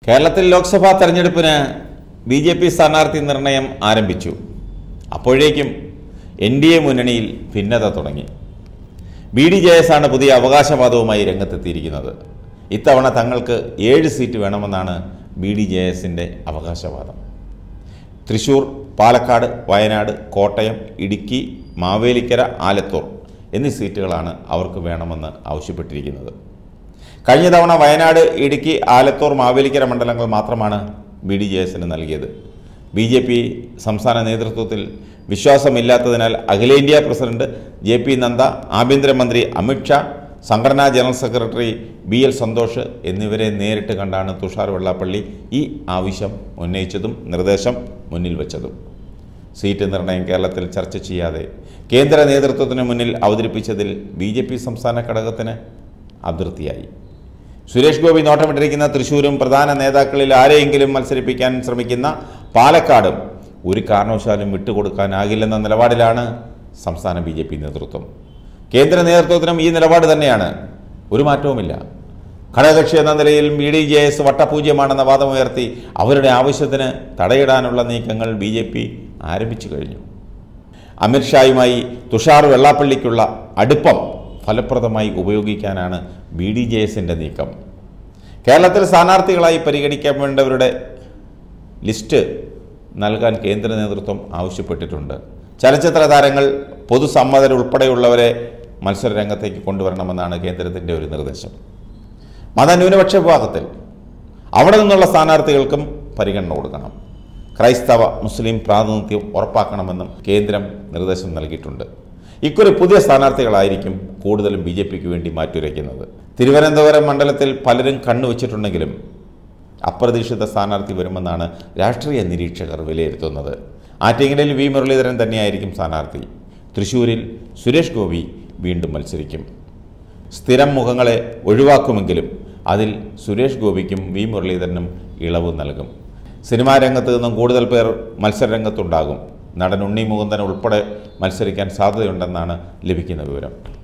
കേരളത്തിൽ ലോക്സഭാ തെരഞ്ഞെടുപ്പിന് B J P സ്ഥാനാർത്ഥി നിർണയം ആരംഭിച്ചു അപ്പോഴേക്കും എൻ ഡി എ മുന്നണിയിൽ ഭിന്നത തുടങ്ങി ബി ഡി ജെ എസ് ആണ് പുതിയ അവകാശവാദവുമായി രംഗത്തെത്തിയിരിക്കുന്നത് ഇത്തവണ തങ്ങൾക്ക് ഏഴ് സീറ്റ് വേണമെന്നാണ് ബി ഡി ജെ എസിൻ്റെ അവകാശവാദം തൃശൂർ പാലക്കാട് വയനാട് കോട്ടയം ഇടുക്കി മാവേലിക്കര ആലത്തൂർ എന്നീ സീറ്റുകളാണ് അവർക്ക് വേണമെന്ന് ആവശ്യപ്പെട്ടിരിക്കുന്നത് കഴിഞ്ഞ തവണ വയനാട് ഇടുക്കി ആലത്തൂർ മാവേലിക്കര മണ്ഡലങ്ങൾ മാത്രമാണ് ബി ഡി ജെ എസിന് നൽകിയത് ബി ജെ പി സംസ്ഥാന നേതൃത്വത്തിൽ വിശ്വാസമില്ലാത്തതിനാൽ അഖിലേന്ത്യാ പ്രസിഡന്റ് ജെ പി നദ്ദ ആഭ്യന്തരമന്ത്രി അമിത്ഷാ സംഘടനാ general secretary B L Santhosh എന്നിവരെ നേരിട്ട് കണ്ടാണ് തുഷാർ വെള്ളാപ്പള്ളി ഈ ആവശ്യം ഉന്നയിച്ചതും നിർദ്ദേശം മുന്നിൽ വച്ചതും സീറ്റ് നിർണയം കേരളത്തിൽ ചർച്ച ചെയ്യാതെ കേന്ദ്ര നേതൃത്വത്തിന് മുന്നിൽ അവതരിപ്പിച്ചതിൽ ബി ജെ പി സംസ്ഥാന ഘടകത്തിന് അതൃപ്തിയായി സുരേഷ് ഗോപി നോട്ടമിട്ടിരിക്കുന്ന തൃശൂരും പ്രധാന നേതാക്കളിൽ ആരെയെങ്കിലും മത്സരിപ്പിക്കാൻ ശ്രമിക്കുന്ന പാലക്കാടും ഒരു കാരണവശാലും വിട്ടുകൊടുക്കാനാകില്ലെന്ന നിലപാടിലാണ് സംസ്ഥാന ബി ജെ പി നേതൃത്വം കേന്ദ്ര നേതൃത്വത്തിനും ഈ നിലപാട് തന്നെയാണ് ഒരു മാറ്റവുമില്ല ഘടകകക്ഷി എന്ന നിലയിൽ ബി ഡി ജെ എസ് വട്ടപൂജ്യമാണെന്ന വാദമുയർത്തി അവരുടെ ആവശ്യത്തിന് തടയിടാനുള്ള നീക്കങ്ങൾ ബി ജെ പി ആരംഭിച്ചു കഴിഞ്ഞു അമിത്ഷായുമായി തുഷാർ വെള്ളാപ്പള്ളിക്കുള്ള അടുപ്പം ഫലപ്രദമായി ഉപയോഗിക്കാനാണ് ബി ഡി ജെ എസിൻ്റെ നീക്കം കേരളത്തിൽ സ്ഥാനാർത്ഥികളായി പരിഗണിക്കേണ്ടവരുടെ ലിസ്റ്റ് നൽകാൻ കേന്ദ്ര നേതൃത്വം ആവശ്യപ്പെട്ടിട്ടുണ്ട് ചലച്ചിത്ര താരങ്ങൾ പൊതുസമ്മതരുൾപ്പെടെയുള്ളവരെ മത്സര രംഗത്തേക്ക് കൊണ്ടുവരണമെന്നാണ് കേന്ദ്രത്തിൻ്റെ ഒരു നിർദ്ദേശം മതന്യൂനപക്ഷ വിഭാഗത്തിൽ അവിടെ നിന്നുള്ള സ്ഥാനാർത്ഥികൾക്കും പരിഗണന കൊടുക്കണം ക്രൈസ്തവ മുസ്ലിം പ്രാതിനിധ്യം ഉറപ്പാക്കണമെന്നും കേന്ദ്രം നിർദ്ദേശം നൽകിയിട്ടുണ്ട് ഇക്കുറി പുതിയ സ്ഥാനാർത്ഥികളായിരിക്കും കൂടുതലും ബി ജെ പിക്ക് വേണ്ടി മാറ്റുരയ്ക്കുന്നത് തിരുവനന്തപുരം മണ്ഡലത്തിൽ പലരും കണ്ണുവച്ചിട്ടുണ്ടെങ്കിലും അപ്രതീക്ഷിത സ്ഥാനാർത്ഥി വരുമെന്നാണ് രാഷ്ട്രീയ നിരീക്ഷകർ വിലയിരുത്തുന്നത് ആറ്റിങ്ങലിൽ വി മുരളീധരൻ തന്നെയായിരിക്കും സ്ഥാനാർത്ഥി തൃശൂരിൽ സുരേഷ് ഗോപി വീണ്ടും മത്സരിക്കും സ്ഥിരം മുഖങ്ങളെ ഒഴിവാക്കുമെങ്കിലും അതിൽ സുരേഷ് ഗോപിക്കും വി മുരളീധരനും ഇളവ് നൽകും സിനിമാ രംഗത്ത് നിന്നും കൂടുതൽ പേർ മത്സരരംഗത്തുണ്ടാകും നടൻ ഉണ്ണി മുകുന്ദൻ ഉൾപ്പെടെ മത്സരിക്കാൻ സാധ്യതയുണ്ടെന്നാണ് ലഭിക്കുന്ന വിവരം